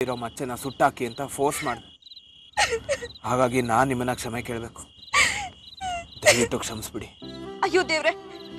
ಇರೋ ಮಚ್ಚೆನ ಸುಟ್ಟಾಕಿ ಅಂತ ಫೋರ್ಸ್ ಮಾಡಿದೆ ಹಾಗಾಗಿ ನಾನು ನಿಮ್ಮನ್ನ ಕ್ಷಮೆ ಕೇಳಬೇಕು ದಯವಿಟ್ಟು ಕ್ಷಮಿಸ್ಬಿಡಿ ಅಯ್ಯೋ ದೇವ್ರೆ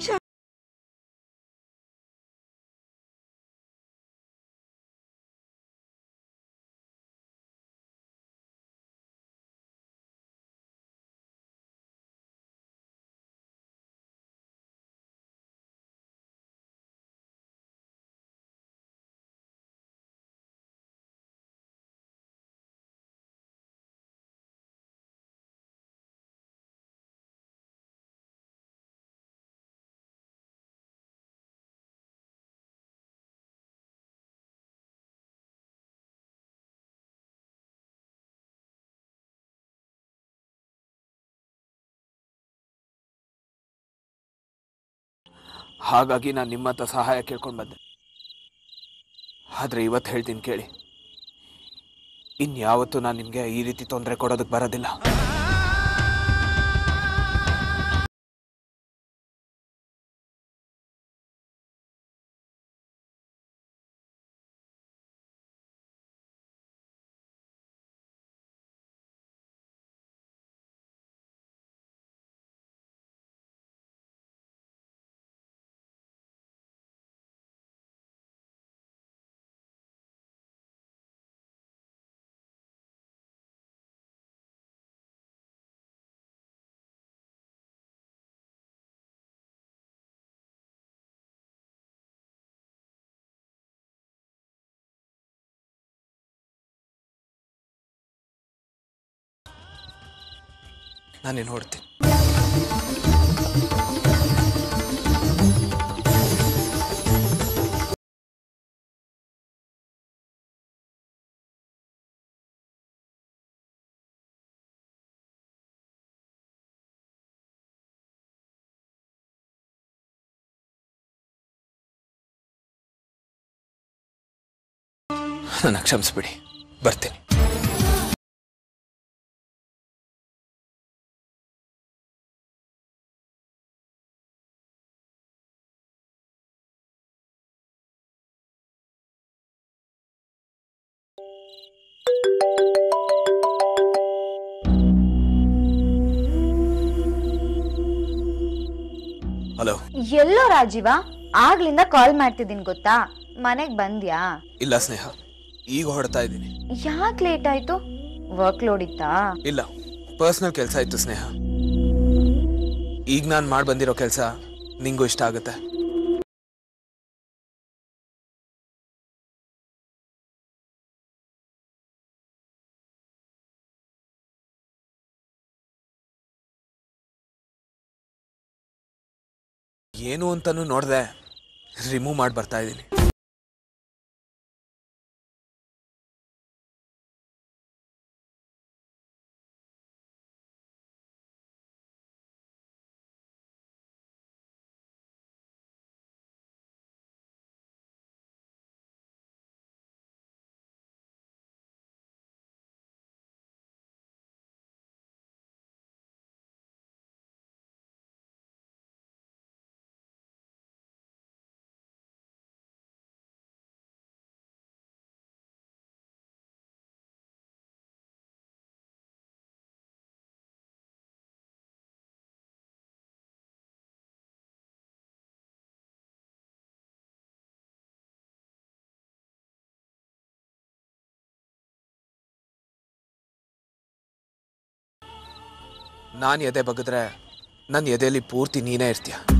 ಹಾಗಾಗಿ ನಾನು ನಿಮ್ಮ ಹತ್ರ ಸಹಾಯ ಕೇಳ್ಕೊಂಡು ಬಂದೆ ಆದರೆ ಇವತ್ತು ಹೇಳ್ತೀನಿ ಕೇಳಿ ಇನ್ಯಾವತ್ತೂ ನಾನು ನಿಮಗೆ ಈ ರೀತಿ ತೊಂದರೆ ಕೊಡೋದಕ್ಕೆ ಬರೋದಿಲ್ಲ ನಾನೇನು ಹೊಡ್ತೀನಿ ನನ್ನ ಕ್ಷಮಿಸ್ಬಿಡಿ ಬರ್ತೀನಿ ಹಲೋ ಎಲ್ಲೋ ರಾಜೀವ ಆಗ್ಲಿಂದ ಕಾಲ್ ಮಾಡ್ತಿದ್ದೀನಿ ಗೊತ್ತಾ ಮನೆಗ್ ಬಂದ್ಯಾ ಇಲ್ಲ ಸ್ನೇಹ ಈಗ ಹೊಡ್ತಾ ಇದ್ದೀನಿ ಯಾಕೆ ಲೇಟ್ ಆಯ್ತು ವರ್ಕ್ ಲೋಡ್ ಇತ್ತಾ ಇಲ್ಲ ಪರ್ಸ್ನಲ್ ಕೆಲಸ ಇತ್ತು ಸ್ನೇಹ ಈಗ ನಾನು ಮಾಡಿ ಬಂದಿರೋ ಕೆಲಸ ನಿಂಗೂ ಇಷ್ಟ ಆಗುತ್ತೆ ಏನು ಅಂತನೂ ನೋಡ್ದೆ ರಿಮೂವ್ ಮಾಡಿ ಬರ್ತಾ ಇದ್ದೀನಿ ನಾನು ಎದೆ ಬಗ್ಗಿದ್ರೆ ನನ್ನ ಎದೆಯಲ್ಲಿ ಪೂರ್ತಿ ನೀನೇ ಇರ್ತೀಯ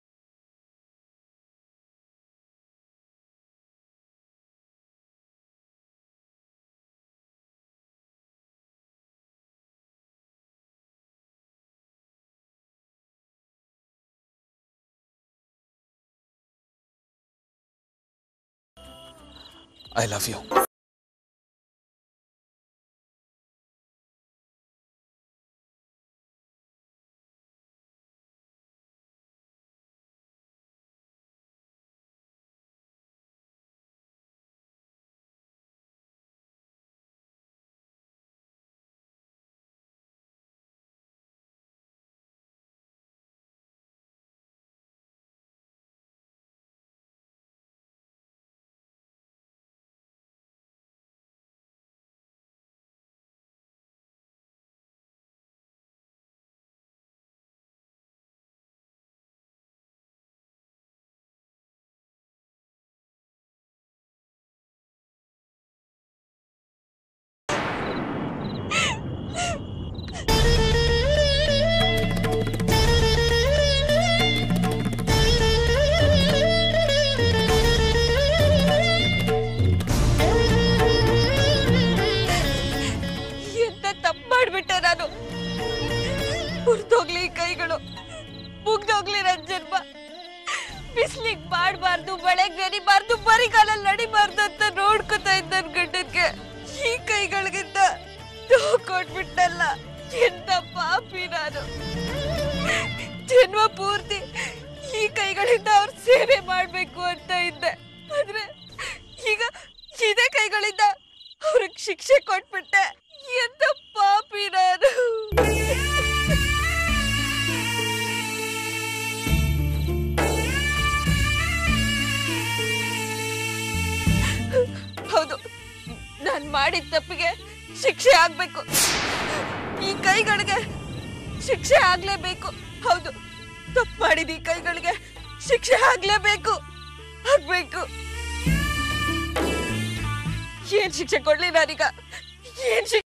ಐ ಲವ್ ಯು ಹೋಗ್ಲಿ ನನ್ ಜನ್ಮ ಬಿಸ್ಲಿಗ್ ಬಾಡ್ಬಾರ್ದು ಮಳೆಗ್ ನೆನಿಬಾರ್ದು ಬರಿಗಾಲಲ್ಲಿ ನಡಿಬಾರ್ದು ಅಂತ ನೋಡ್ಕೊತಾ ಇದ್ದ ನನ್ ಗಂಡನ್ಗೆ ಈ ಕೈಗಳಿಗಿಂತ ನೋವು ಕೊಟ್ಬಿಟ್ಟಲ್ಲ ಎಂತ ಪಾಪಿ ನಾನು ಜನ್ಮ ಪೂರ್ತಿ ಈ ಕೈಗಳಿಂದ ಅವ್ರ ಸೇವೆ ಮಾಡ್ಬೇಕು ಅಂತ ಇದ್ದೆ ಆದ್ರೆ ಈಗ ಇದೇ ಕೈಗಳಿಂದ ಅವ್ರಿಗೆ ಶಿಕ್ಷೆ ಕೊಟ್ಬಿಟ್ಟೆ ಎಂತ ಪಾಪಿ ನಾನು ಹೌದು ನಾನ್ ಮಾಡಿದ ತಪ್ಪಿಗೆ ಶಿಕ್ಷೆ ಆಗ್ಬೇಕು ಈ ಕೈಗಳಿಗೆ ಶಿಕ್ಷೆ ಆಗ್ಲೇಬೇಕು ಹೌದು ತಪ್ಪು ಮಾಡಿದ ಈ ಕೈಗಳಿಗೆ ಶಿಕ್ಷೆ ಆಗ್ಲೇಬೇಕು ಆಗ್ಬೇಕು ಏನ್ ಶಿಕ್ಷೆ ಕೊಡ್ಲಿ ನಾನೀಗ ಏನ್ ಶಿಕ್ಷೆ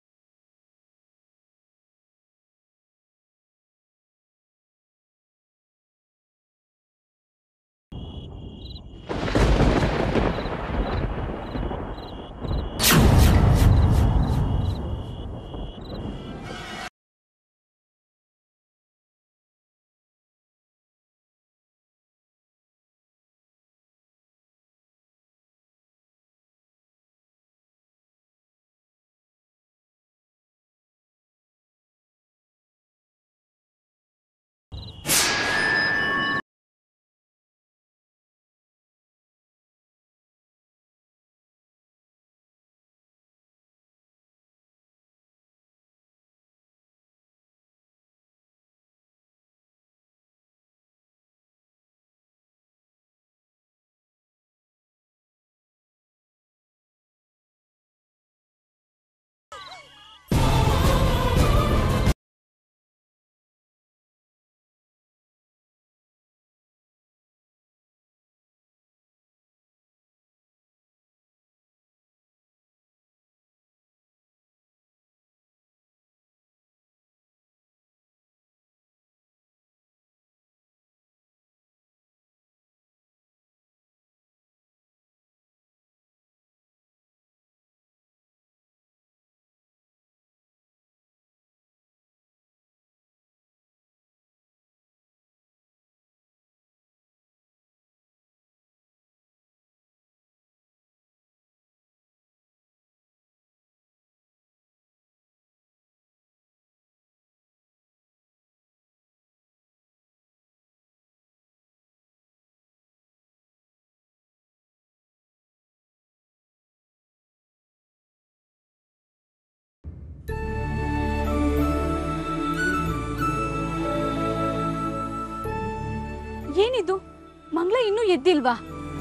ಏನಿದು ಮಂಗಳ ಇನ್ನೂ ಎದ್ದಿಲ್ವಾ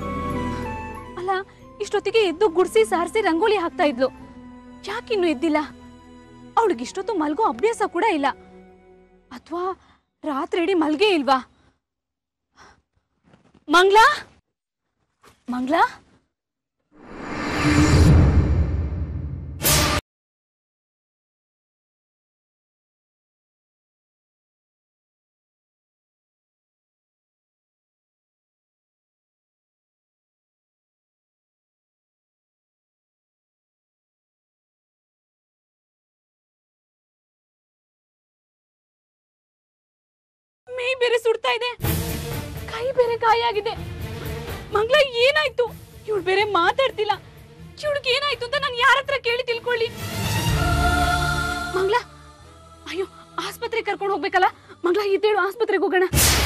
ಅಲ್ಲ ಇಷ್ಟೊತ್ತಿಗೆ ಎದ್ದು ಗುಡ್ಸಿ ಸಾರಿಸಿ ರಂಗೋಲಿ ಹಾಕ್ತಾ ಇದ್ಲು ಯಾಕಿನ್ನು ಎದ್ದಿಲ್ಲ ಅವಳಿಗೆ ಇಷ್ಟೊತ್ತು ಮಲ್ಗೋ ಅಭ್ಯಾಸ ಕೂಡ ಇಲ್ಲ ಅಥವಾ ರಾತ್ರಿ ಇಡೀ ಮಲ್ಗೆ ಇಲ್ವಾ ಮಂಗ್ಲಾ ಮಂಗ್ಲಾ ಮೈ ಬೇರೆ ಸುಡ್ತಾ ಇದೆ ಕೈ ಬೇರೆ ಗಾಯ ಆಗಿದೆ ಮಂಗ್ಲ ಏನಾಯ್ತು ಇವಳು ಬೇರೆ ಮಾತಾಡ್ತಿಲ್ಲ ಇವಳಿಗೆ ಏನಾಯ್ತು ಅಂತ ನಾನು ಯಾರ ಹತ್ರ ಕೇಳಿ ತಿಳ್ಕೊಳ್ಳಿ ಮಂಗ್ಲ ಅಯ್ಯೋ ಆಸ್ಪತ್ರೆಗೆ ಕರ್ಕೊಂಡು ಹೋಗ್ಬೇಕಲ್ಲ ಮಂಗ್ಲ ಇದ್ದೇಳು ಆಸ್ಪತ್ರೆಗೆ ಹೋಗೋಣ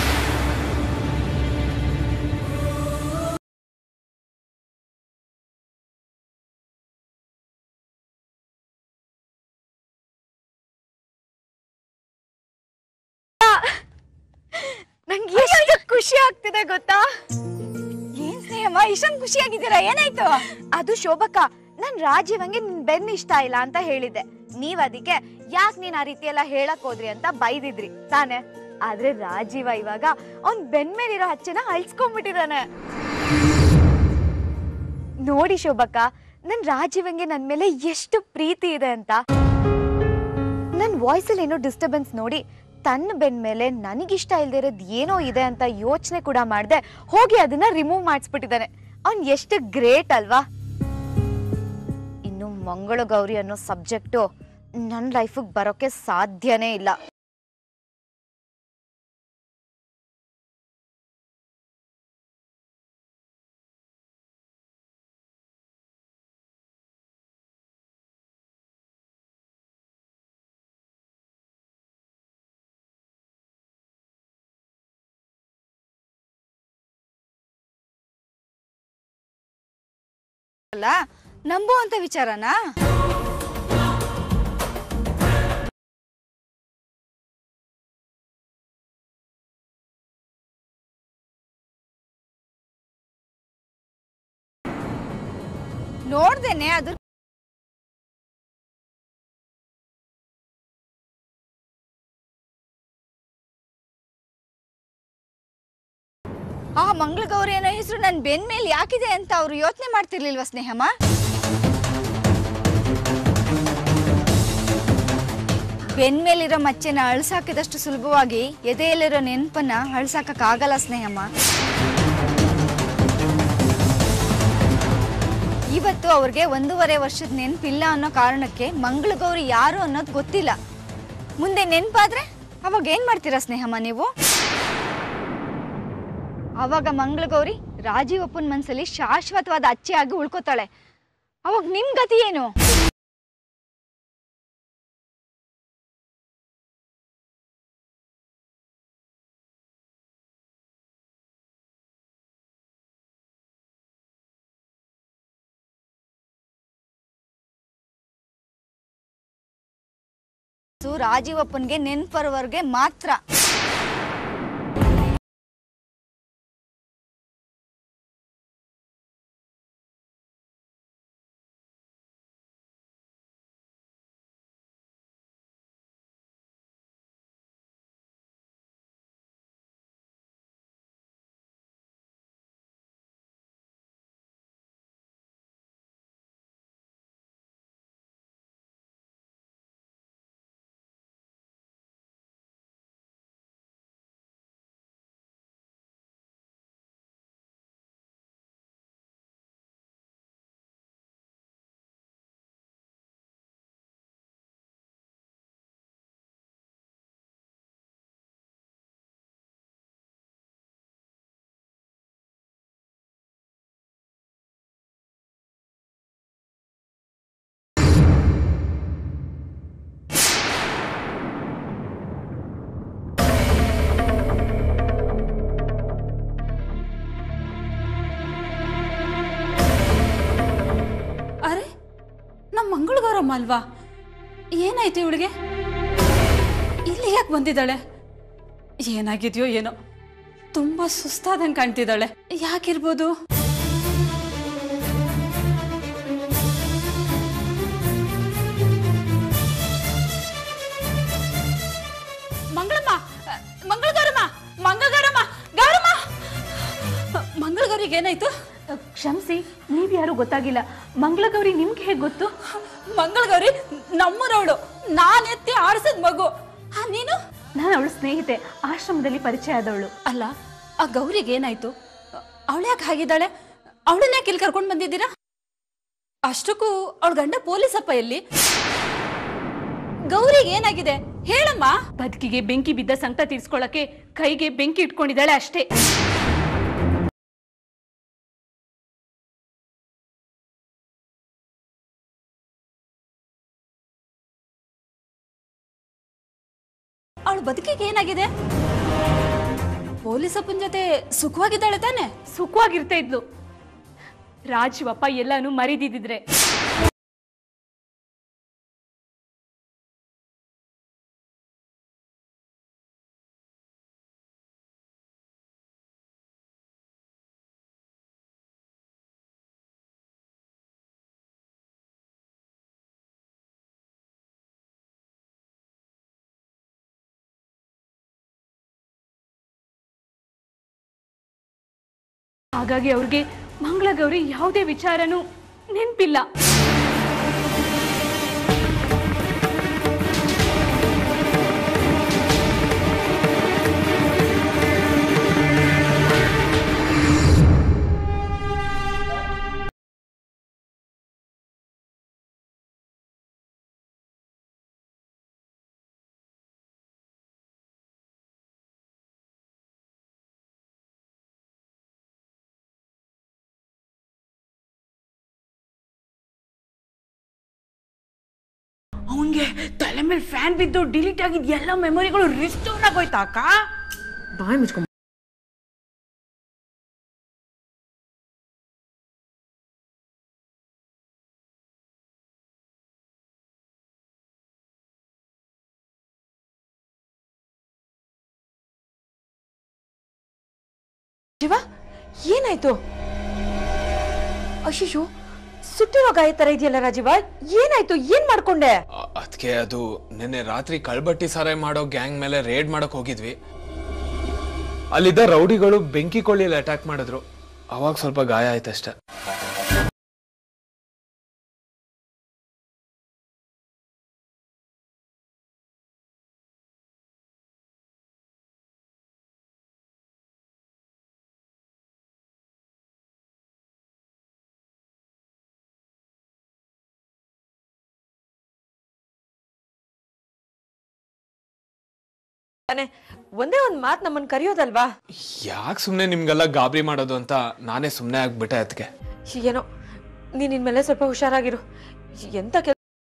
ನಂಗೆ ಎಷ್ಟು ಖುಷಿ ಆಗ್ತಿದೆ ಗೊತ್ತಾ ಏನ್ ಸ್ನೇಹಮ್ಮ ಇಷ್ಟೊಂದು ಖುಷಿಯಾಗಿದ್ದೀರಾ ಏನಾಯ್ತು ಅದು ಶೋಭಕ್ಕ ನನ್ ರಾಜೀವಂಗೆ ನಿನ್ ಬೆನ್ ಇಷ್ಟ ಇಲ್ಲ ಅಂತ ಹೇಳಿದ್ದೆ ನೀವ್ ಅದಕ್ಕೆ ಯಾಕ್ ನೀನ್ ಆ ರೀತಿ ಎಲ್ಲ ಹೇಳಕ್ ಹೋದ್ರಿ ಅಂತ ಬೈದಿದ್ರಿ ತಾನೆ ಆದ್ರೆ ರಾಜೀವ ಇವಾಗ ಅವ್ನ್ ಬೆನ್ ಮೇಲಿರೋ ಹಚ್ಚನ ಅಳ್ಸ್ಕೊಂಡ್ಬಿಟ್ಟಿದಾನೆ ನೋಡಿ ಶೋಭಕ್ಕ ನನ್ ರಾಜೀವಂಗೆ ನನ್ ಮೇಲೆ ಎಷ್ಟು ಪ್ರೀತಿ ಇದೆ ಅಂತ ನನ್ ವಾಯ್ಸ್ ಅಲ್ಲಿ ಏನೋ ಡಿಸ್ಟರ್ಬೆನ್ಸ್ ನೋಡಿ ತನ್ನ ಬೆನ್ ಮೇಲೆ ನನಗಿಷ್ಟ ಇಲ್ದೇ ಇರೋದ್ ಏನೋ ಇದೆ ಅಂತ ಯೋಚನೆ ಕೂಡ ಮಾಡ್ದೆ ಹೋಗಿ ಅದನ್ನ ರಿಮೂವ್ ಮಾಡಿಸ್ಬಿಟ್ಟಿದ್ದಾನೆ ಅವ್ನ್ ಎಷ್ಟು ಗ್ರೇಟ್ ಅಲ್ವಾ ಇನ್ನು ಮಂಗಳ ಗೌರಿ ಅನ್ನೋ ಸಬ್ಜೆಕ್ಟು ನನ್ನ ಲೈಫಿಗೆ ಬರೋಕೆ ಸಾಧ್ಯನೇ ಇಲ್ಲ ಹೇಳ್ತಿದಾರಲ್ಲ ನಂಬೋ ಅಂತ ವಿಚಾರನಾ ನೋಡ್ದೇನೆ ಅದ್ರ ಆ ಮಂಗಳಗೌರಿ ಅನ್ನೋ ಹೆಸರು ನನ್ನ ಬೆನ್ ಮೇಲೆ ಯಾಕಿದೆ ಅಂತ ಅವ್ರು ಯೋಚನೆ ಮಾಡ್ತಿರ್ಲಿಲ್ವಾ ಸ್ನೇಹಮ್ಮ ಬೆನ್ ಮೇಲಿರೋ ಮಚ್ಚೆನ ಅಳ್ಸಾಕಿದಷ್ಟು ಸುಲಭವಾಗಿ ಎದೆಯಲ್ಲಿರೋ ನೆನಪನ್ನ ಅಳ್ಸಾಕಕ್ಕಾಗಲ್ಲ ಸ್ನೇಹಮ್ಮ ಇವತ್ತು ಅವ್ರಿಗೆ ಒಂದೂವರೆ ವರ್ಷದ ನೆನಪಿಲ್ಲ ಅನ್ನೋ ಕಾರಣಕ್ಕೆ ಮಂಗಳಗೌರಿ ಯಾರು ಅನ್ನೋದು ಗೊತ್ತಿಲ್ಲ ಮುಂದೆ ನೆನಪಾದ್ರೆ ಅವಾಗ ಏನ್ ಮಾಡ್ತೀರಾ ಸ್ನೇಹಮ್ಮ ನೀವು ಅವಾಗ ಮಂಗಳಗೌರಿ ರಾಜೀವಪ್ಪನ ಮನ್ಸಲ್ಲಿ ಶಾಶ್ವತವಾದ ಅಚ್ಚೆಯಾಗಿ ಉಳ್ಕೋತಾಳೆ ಅವಾಗ ನಿಮ್ ಗತಿ ಏನು ಸೊ ರಾಜೀವಪ್ಪನ್ಗೆ ನೆನ್ಪರವರ್ಗೆ ಮಾತ್ರ ಅರೆ ನಮ್ಮ ಮಂಗಳಗೌರಮ್ಮ ಅಲ್ವಾ ಏನಾಯ್ತು ಇವಳಿಗೆ ಇಲ್ಲಿ ಯಾಕೆ ಬಂದಿದ್ದಾಳೆ ಏನಾಗಿದೆಯೋ ಏನೋ ತುಂಬಾ ಸುಸ್ತಾದಂಗೆ ಕಾಣ್ತಿದ್ದಾಳೆ ಯಾಕಿರ್ಬೋದು ಮಂಗಳಮ್ಮ ಮಂಗಳಗೌರಮ್ಮ ಮಂಗಳಗೌರಮ್ಮ ಗೌರಮ್ಮ ಮಂಗಳಗೌರಿಗೆ ಏನಾಯ್ತು ಕ್ಷಮಿಸಿ ನೀವ್ಯಾರು ಗೊತ್ತಾಗಿಲ್ಲ ಮಂಗಳಗೌರಿ ನಿಮ್ಗೆ ಹೇಗೆ ಗೊತ್ತು ಮಂಗಳಗೌರಿ ನಮ್ಮೂರವಳು ನಾನು ಎತ್ತಿ ಆಡ್ಸದ್ ಮಗು ಆ, ನೀನು ನಾನು ಅವಳ ಸ್ನೇಹಿತೆ ಆಶ್ರಮದಲ್ಲಿ ಪರಿಚಯ ಆದವಳು ಅಲ್ಲ ಆ ಗೌರಿಗೆ ಏನಾಯ್ತು ಅವಳು ಯಾಕೆ ಹಾಗಿದ್ದಾಳೆ ಅವಳನ್ನ ಯಾಕೆ ಇಲ್ಲಿ ಕರ್ಕೊಂಡು ಬಂದಿದ್ದೀರಾ ಅಷ್ಟಕ್ಕೂ ಅವಳ ಗಂಡ ಪೊಲೀಸಪ್ಪ ಎಲ್ಲಿ ಗೌರಿಗೆ ಏನಾಗಿದೆ ಹೇಳಮ್ಮ ಬದುಕಿಗೆ ಬೆಂಕಿ ಬಿದ್ದ ಸಂಕಟ ತೀರ್ಸ್ಕೊಳಕ್ಕೆ ಕೈಗೆ ಬೆಂಕಿ ಇಟ್ಕೊಂಡಿದ್ದಾಳೆ ಅಷ್ಟೇ ಅವಳ ಬದುಕಿಗೆ ಏನಾಗಿದೆ ಪೊಲೀಸಪ್ಪನ ಜೊತೆ ಸುಖವಾಗಿದ್ದಾಳೆ ತಾನೆ ಸುಖವಾಗಿರ್ತಾ ಇದ್ಲು ರಾಜೀವಪ್ಪ ಎಲ್ಲಾನು ಮರಿದಿದ್ರೆ ಹಾಗಾಗಿ ಅವ್ರಿಗೆ ಮಂಗಳಗೌರಿ ಯಾವುದೇ ವಿಚಾರನೂ ನೆನ್ಪಿಲ್ಲ ಅವನ್ಗೆ ತಲೆ ಮೇಲೆ ಫ್ಯಾನ್ ಬಿದ್ದು ಡಿಲೀಟ್ ಆಗಿದ್ ಎಲ್ಲ ಮೆಮೊರಿಗಳು ರಿಸ್ಟೋರ್ ಆಗೋಯ್ತಾ ಅಕ್ಕ ಬಾಯ್ ಮುಚ್ಕೊಂಡ್ ಏನಾಯ್ತು ಅಶಿಶು ಸುಟ್ಟಿರೋ ಗಾಯ ತರ ಇದೆಯಲ್ಲ ರಾಜೀವ ಏನಾಯ್ತು ಏನ್ ಮಾಡ್ಕೊಂಡೆ ಅದಕ್ಕೆ ಅದು ನಿನ್ನೆ ರಾತ್ರಿ ಕಳ್ಬಟ್ಟಿ ಸಾರಾಯಿ ಮಾಡೋ ಗ್ಯಾಂಗ್ ಮೇಲೆ ರೇಡ್ ಮಾಡಕ್ ಹೋಗಿದ್ವಿ ಅಲ್ಲಿದ್ದ ರೌಡಿಗಳು ಬೆಂಕಿ ಕೊಳ್ಳಿಯಲ್ಲಿ ಅಟ್ಯಾಕ್ ಮಾಡಿದ್ರು ಅವಾಗ ಸ್ವಲ್ಪ ಗಾಯ ಆಯ್ತಷ್ಟೆ ತಾನೆ ಒಂದೇ ಒಂದ್ ಮಾತ್ ನಮ್ಮನ್ ಕರೆಯೋದಲ್ವಾ ಯಾಕೆ ಸುಮ್ಮನೆ ನಿಮ್ಗೆಲ್ಲ ಗಾಬರಿ ಮಾಡೋದು ಅಂತ ನಾನೇ ಸುಮ್ಮನೆ ಆಗ್ಬಿಟ್ಟೆ ಅದಕ್ಕೆ ಏನೋ ನೀನ್ ಇನ್ಮೇಲೆ ಸ್ವಲ್ಪ ಹುಷಾರಾಗಿರು ಎಂತ ಕೆಲ್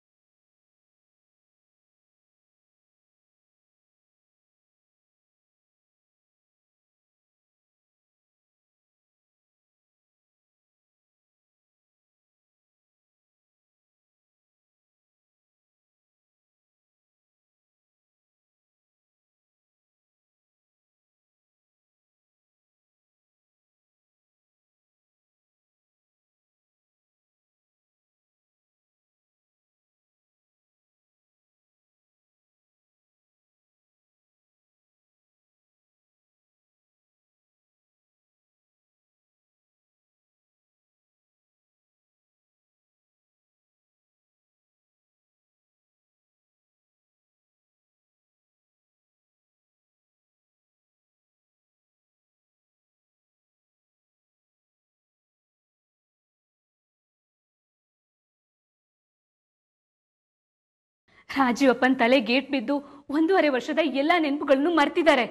ರಾಜೀವಪ್ಪನ್ ತಲೆ ಗೇಟ್ ಬಿದ್ದು ಒಂದೂವರೆ ವರ್ಷದ ಎಲ್ಲ ನೆನಪುಗಳನ್ನು ಮರ್ತಿದ್ದಾರೆ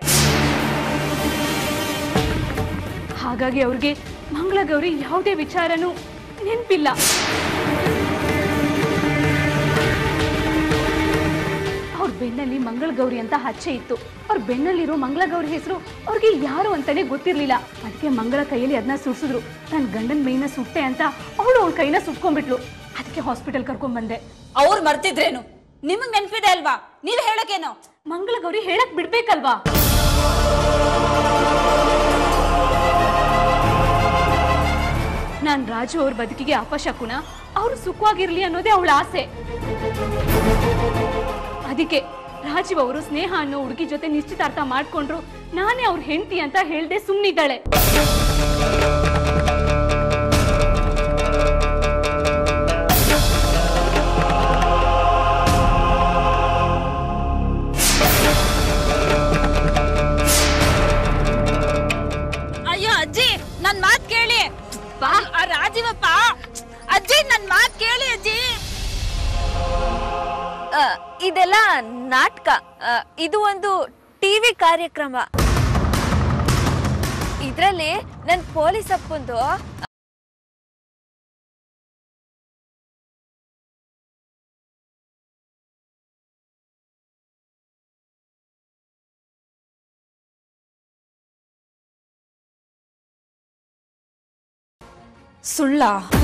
ಹಾಗಾಗಿ ಅವ್ರಿಗೆ ಮಂಗಳಗೌರಿ ಯಾವುದೇ ವಿಚಾರನೂ ನೆನಪಿಲ್ಲ ಅವ್ರ ಬೆನ್ನಲ್ಲಿ ಮಂಗಳಗೌರಿ ಅಂತ ಹಚ್ಚೆ ಇತ್ತು ಅವ್ರ ಬೆನ್ನಲ್ಲಿರೋ ಮಂಗಳಗೌರಿ ಹೆಸರು ಅವ್ರಿಗೆ ಯಾರು ಅಂತಾನೆ ಗೊತ್ತಿರ್ಲಿಲ್ಲ ಅದಕ್ಕೆ ಮಂಗಳ ಕೈಯಲ್ಲಿ ಅದನ್ನ ಸುಡ್ಸಿದ್ರು ನನ್ನ ಗಂಡನ ಮೈನ ಸುಟ್ಟೆ ಅಂತ ಅವಳು ಅವಳ ಕೈನ ಸುಟ್ಕೊಂಡ್ಬಿಟ್ಲು ಅದಕ್ಕೆ ಹಾಸ್ಪಿಟಲ್ ಕರ್ಕೊಂಡ್ ಬಂದೆ ಅವ್ರು ಮರ್ತಿದ್ರೇನು ನಿಮಗ್ ನೆನ್ಪಿದೆ ಅಲ್ವಾ ನೀವ್ ಹೇಳಕೇನು ಮಂಗಳಗೌರಿ ಹೇಳಕ್ ಬಿಡ್ಬೇಕಲ್ವಾ ನಾನ್ ರಾಜು ಅವ್ರ ಬದುಕಿಗೆ ಅಪಶಕುನ ಅವ್ರು ಸುಖವಾಗಿರ್ಲಿ ಅನ್ನೋದೇ ಅವಳ ಆಸೆ ಅದಕ್ಕೆ ರಾಜೀವ್ ಅವರು ಸ್ನೇಹ ಅನ್ನೋ ಹುಡುಗಿ ಜೊತೆ ನಿಶ್ಚಿತಾರ್ಥ ಮಾಡ್ಕೊಂಡ್ರು ನಾನೇ ಅವ್ರ ಹೆಂಡತಿ ಅಂತ ಹೇಳ್ದೆ ಸುಮ್ನಿದ್ದಾಳೆ ಅಯ್ಯೋ ಅಜ್ಜಿ ನನ್ ಮಾತ್ ಕೇಳಿ ಆ ರಾಜೀವಪ್ಪ ಅಜ್ಜಿ ನನ್ ಮಾತ್ ಕೇಳಿ ಅಜ್ಜಿ ಇದೆಲ್ಲ ನಾಟಕ ಇದು ಒಂದು ಟಿವಿ ಕಾರ್ಯಕ್ರಮ ಇದ್ರಲ್ಲಿ ನನ್ ಪೊಲೀಸ್ ಅಪ್ಪಂದು ಸುಳ್ಳ